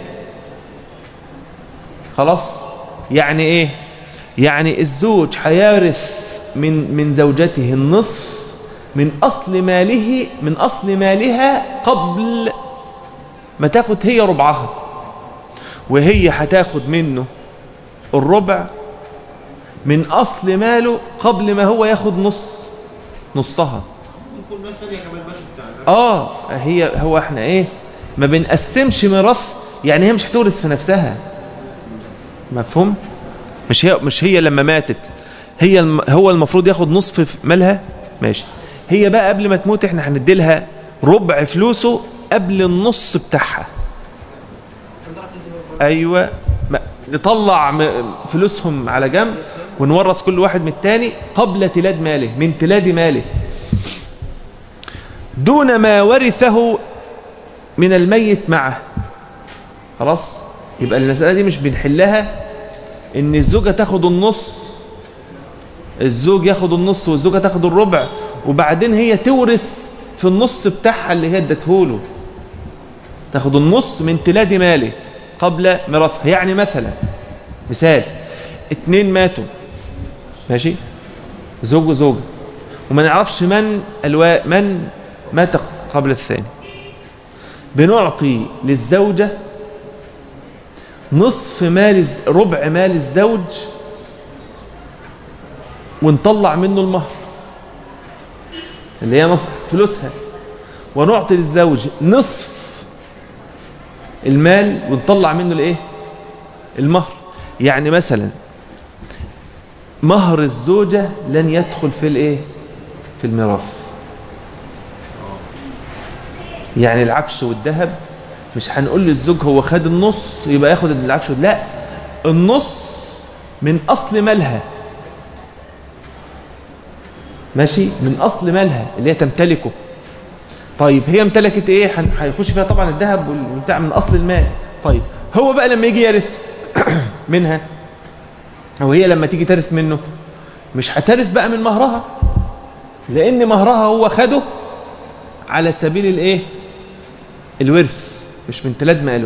خلاص يعني ايه يعني الزوج هيرث من من زوجته النصف من أصل ماله من أصل مالها قبل ما تاخد هي ربعها وهي هتاخد منه الربع من أصل ماله قبل ما هو ياخد نص نصها ممكن ناس ثانيه كمان ماتت يعني اه هي هو احنا ايه ما بنقسمش ميراث يعني هي مش هتورث في نفسها مفهوم مش هي مش هي لما ماتت هي الم هو المفروض ياخد نصف في مالها ماشي هي بقى قبل ما تموت احنا هندي لها ربع فلوسه قبل النص بتاعها ايوه ما- نطلع م- فلوسهم على جنب ونورث كل واحد من التاني قبل تلاد ماله من تلاد ماله دون ما ورثه من الميت معه خلاص يبقى المسألة دي مش بنحلها ان الزوجة تاخد النص الزوج ياخد النص والزوجة تاخد الربع وبعدين هي تورث في النص بتاعها اللي هي ادته تاخد النص من تلاد ماله قبل ميراثها يعني مثلا مثال اتنين ماتوا ماشي زوج وزوجة وما نعرفش من الوا... من مات قبل الثاني بنعطي للزوجة نصف مال الز- ربع مال الزوج ونطلع منه المهر اللي هي نصف فلوسها ونعطي للزوج نصف المال ونطلع منه الايه المهر يعني مثلا مهر الزوجة لن يدخل في الايه في الميراث يعني العفش والذهب مش هنقول للزوج هو خد النص يبقى ياخد العفش وال- لا النص من اصل مالها ماشي من اصل مالها اللي هي تمتلكه طيب هي امتلكت ايه هن- هيخش فيها طبعا الذهب والبتاع من اصل المال طيب هو بقى لما يجي يرث منها او هي لما تيجي ترث منه مش هترث بقى من مهرها لان مهرها هو خده على سبيل الايه الورث مش من تلاد ماله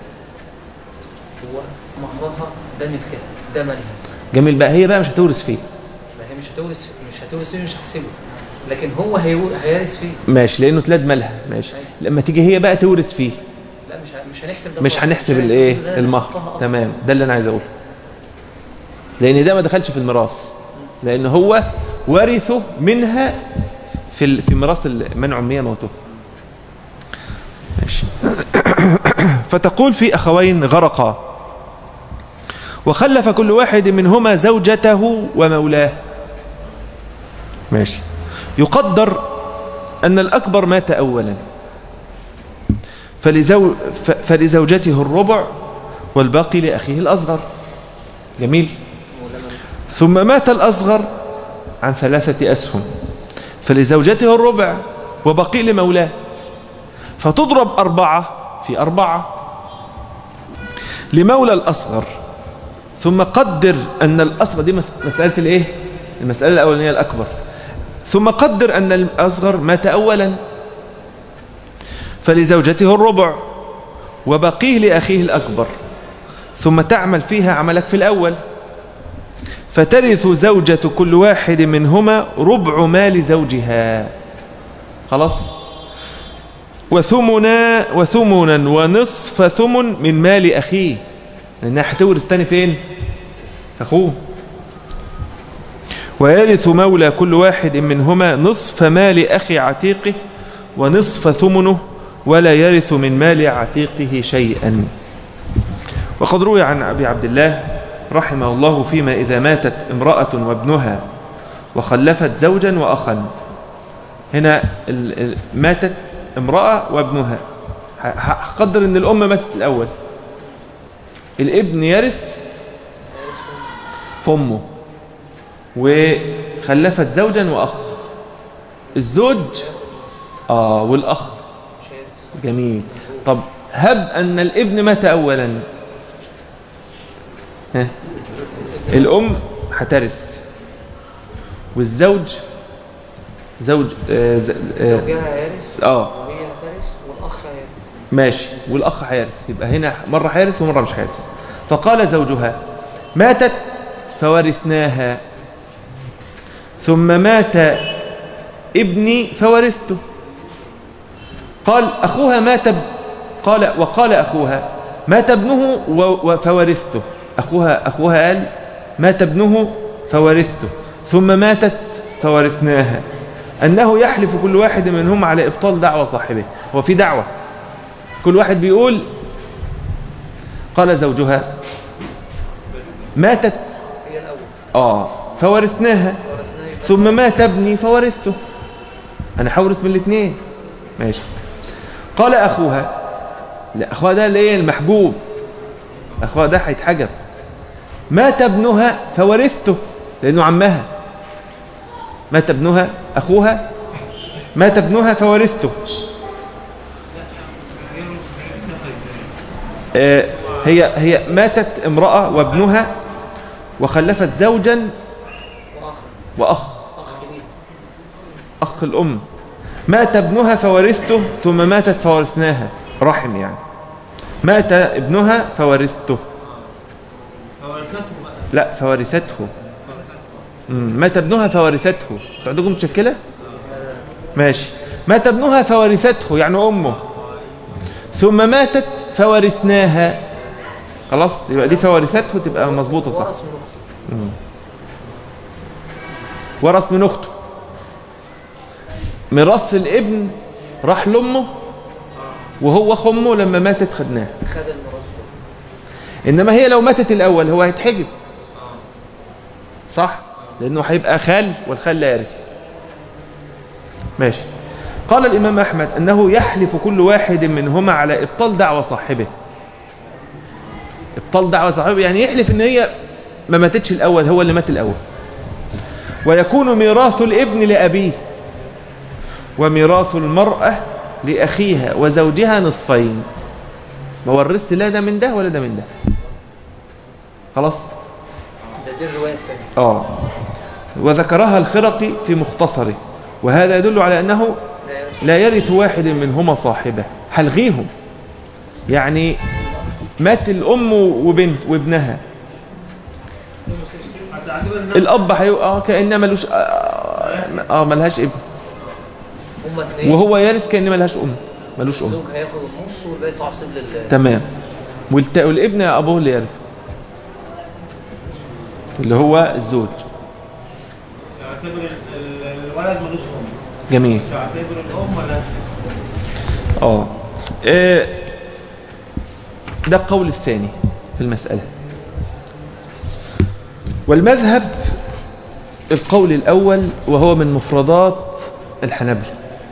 هو مهرها ده ملكها ده مالها جميل بقى هي بقى مش هتورث فيه ما هي مش هتورث مش هتورث فيه مش هحسبه لكن هو هيو- هيرث فيه ماشي لانه تلاد مالها ماشي لما تيجي هي بقى تورث فيه لا مش ه- مش هنحسب ده مش خالص. هنحسب الجزء الايه ده المهر حطها أصلاً. تمام ده اللي انا عايز اقوله لان ده ما دخلش في الميراث لان هو ورثه منها في ال- في ميراث منع عمية موته ماشي فتقول في اخوين غرقا وخلف كل واحد منهما زوجته ومولاه ماشي يقدر أن الأكبر مات أولا فلزو ف- فلزوجته الربع والباقي لأخيه الأصغر جميل ثم مات الأصغر عن ثلاثة أسهم فلزوجته الربع وبقي لمولاه فتضرب أربعة في أربعة لمولى الأصغر ثم قدر أن الأصغر دي مس- مسألة الإيه؟ المسألة الأولانية الأكبر ثم قدر أن الأصغر مات أولا فلزوجته الربع وبقيه لأخيه الأكبر ثم تعمل فيها عملك في الأول فترث زوجة كل واحد منهما ربع مال زوجها خلاص وثمنا وثمنا ونصف ثمن من مال أخيه لأنها هتورث تاني فين أخوه ويرث مولى كل واحد منهما نصف مال أخي عتيقه ونصف ثمنه ولا يرث من مال عتيقه شيئا وقد روي عن أبي عبد الله رحمه الله فيما إذا ماتت امرأة وابنها وخلفت زوجا وأخا هنا ال- ال- ماتت امرأة وابنها ه- ه- هقدر ان الأم ماتت الأول الابن يرث في أمه وخلفت زوجا وأخ الزوج آه والأخ مش هيرث جميل طب هب أن الابن مات أولا ها الأم هترث والزوج زوج آه ز- آه زوجها هيرث آه وهي هترث والأخ هيرث ماشي والأخ هيرث يبقى هنا مرة هيرث ومرة مش هيرث فقال زوجها ماتت فورثناها ثم مات ابني فورثته قال أخوها مات ب- قال وقال أخوها مات ابنه و- و- فورثته أخوها أخوها قال مات ابنه فورثته ثم ماتت فورثناها أنه يحلف كل واحد منهم على إبطال دعوة صاحبه هو في دعوة كل واحد بيقول قال زوجها ماتت هي الأول آه فورثناها ورثناها يبقى ثم مات ابني فورثته أنا حورث من الاثنين ماشي قال أخوها لا أخوها ده اللي ايه المحجوب أخوها ده هيتحجب مات ابنها فورثته لأنه عمها مات ابنها أخوها مات ابنها فورثته آه، هي هي ماتت امرأة وابنها وخلفت زوجا وأخ وأخ أخ ليه أخ الأم مات ابنها فورثته ثم ماتت فورثناها رحم يعني مات ابنها فورثته فورثته بقى لا فورثته مم، مات ابنها فورثته انتوا عندكم متشكلة ماشي مات ابنها فورثته يعني أمه ثم ماتت فورثناها خلاص يبقى دي فورثته تبقى مظبوطة صح ورث من أخته ورث من أخته ميراث الابن راح لأمه وهو أخ أمه لما ماتت خدناه خد الميراث ده. إنما هي لو ماتت الأول هو هيتحجب صح لأنه هيبقى خال والخال لا يرث ماشي قال الإمام أحمد أنه يحلف كل واحد منهما على إبطال دعوة صاحبه إبطال دعوة صاحبه يعني يحلف إن هي ما ماتتش الأول هو اللي مات الأول ويكون ميراث الابن لأبيه وميراث المرأة لأخيها وزوجها نصفين ما ورثش لا ده من ده ولا ده من ده خلاص ده دي الرواية الثانية اه وذكرها الخرقي في مختصره وهذا يدل على أنه لا يرث لا يرث واحد منهما صاحبه هلغيهم يعني مات الأم وبنت وابنها هتعتبر ان الأب هيبقى اه كأنها ملوش اه, آه ملهاش ابن هما اتنين وهو يرث كأن ملهاش أم ملوش أم الزوج هياخد النص والباقي تعصيب لل تمام والت... والابن أبوه اللي يرث اللي هو الزوج يعتبر ال- ال- الولد ملوش ام جميل تعتبر الام ملهاش ام اه آه، ده القول الثاني في المسألة والمذهب القول الأول وهو من مفردات الحنبل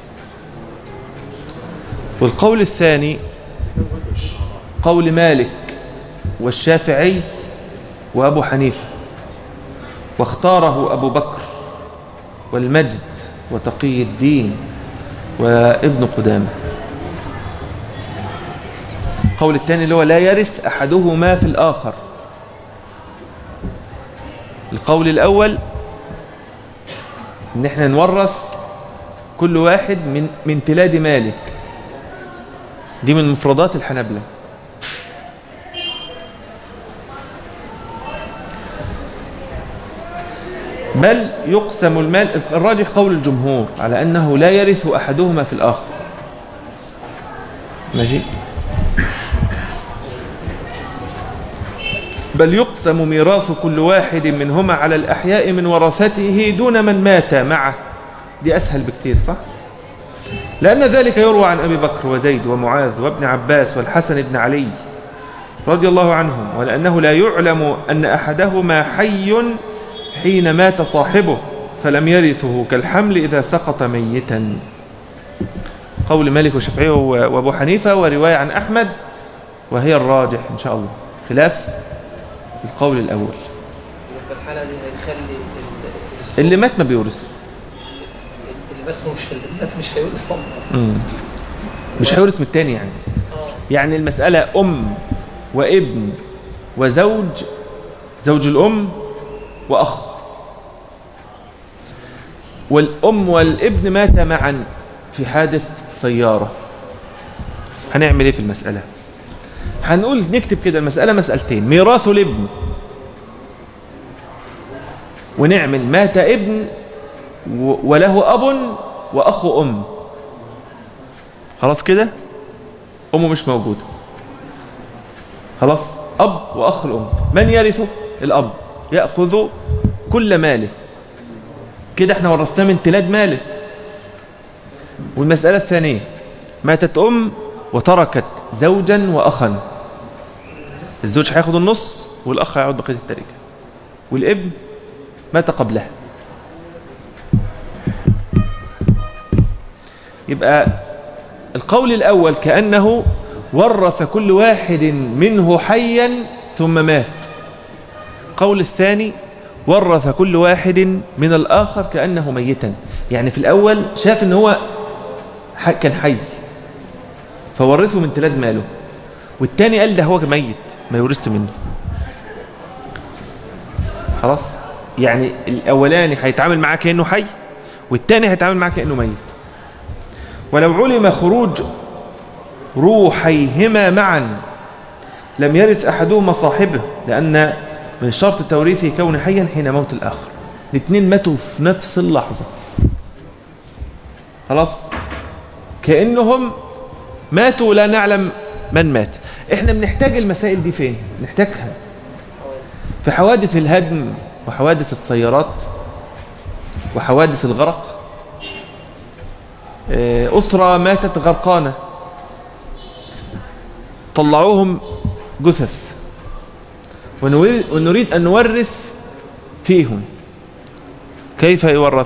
والقول الثاني قول مالك والشافعي وأبو حنيفة واختاره أبو بكر والمجد وتقي الدين وابن قدامه القول الثاني اللي هو لا يرث أحدهما في الآخر القول الأول إن احنا نورث كل واحد من من تلاد ماله دي من مفردات الحنبلة بل يقسم المال الراجح قول الجمهور على أنه لا يرث أحدهما في الآخر ماشي بل يقسم ميراث كل واحد منهما على الأحياء من ورثته دون من مات معه دي أسهل بكتير صح؟ لأن ذلك يروى عن أبي بكر وزيد ومعاذ وابن عباس والحسن بن علي رضي الله عنهم ولأنه لا يعلم أن أحدهما حي حين مات صاحبه فلم يرثه كالحمل إذا سقط ميتا قول مالك وشفعي وابو حنيفة ورواية عن أحمد وهي الراجح إن شاء الله خلاف القول الأول في الحالة دي هيخلي ال- الس- اللي مات ما بيورث اللي مات مش اللي مات مش هيورث طبعا مم. مش هيورث من التاني يعني اه يعني المسألة أم وابن وزوج زوج الأم وأخ والأم والابن مات معا في حادث سيارة هنعمل ايه في المسألة هنقول نكتب كده المسألة مسألتين ميراث الابن ونعمل مات ابن و- وله أب وأخ أم خلاص كده أمه مش موجودة خلاص أب وأخ الأم من يرثه الأب يأخذ كل ماله كده احنا ورثناه من تلاد ماله والمسألة الثانية ماتت أم وتركت زوجا وأخا الزوج هياخد النص والأخ هياخد بقية التركة والابن مات قبلها يبقى القول الأول كأنه ورث كل واحد منه حيا ثم مات القول الثاني ورث كل واحد من الآخر كأنه ميتا يعني في الأول شاف ان هو ح- كان حي فورثه من تلاد ماله والتاني قال ده هو ميت ما يورث منه خلاص يعني الأولاني هيتعامل معاه كأنه حي والتاني هيتعامل معاه كأنه ميت ولو علم خروج روحيهما معا لم يرث أحدهما صاحبه لأن من شرط توريثه كون حيا حين موت الآخر الاثنين ماتوا في نفس اللحظة خلاص كأنهم ماتوا لا نعلم من مات احنا بنحتاج المسائل دي فين نحتاجها في حوادث الهدم وحوادث السيارات وحوادث الغرق آه، أسرة ماتت غرقانة طلعوهم جثث ونريد, ونريد أن نورث فيهم كيف يورث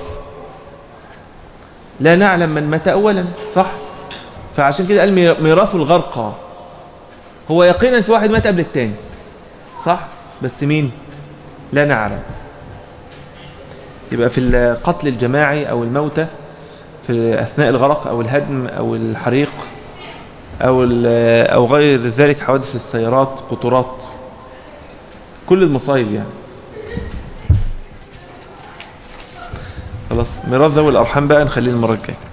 لا نعلم من مات أولا صح فعشان كده قال مي- ميراث الغرقى هو يقينا في واحد مات قبل التاني صح بس مين لا نعلم يبقى في القتل الجماعي أو الموتى في أثناء الغرق أو الهدم أو الحريق أو, ال- أو غير ذلك حوادث السيارات قطورات كل المصايب يعني خلاص ميراث ذوي الأرحام بقى نخليه المرة الجاية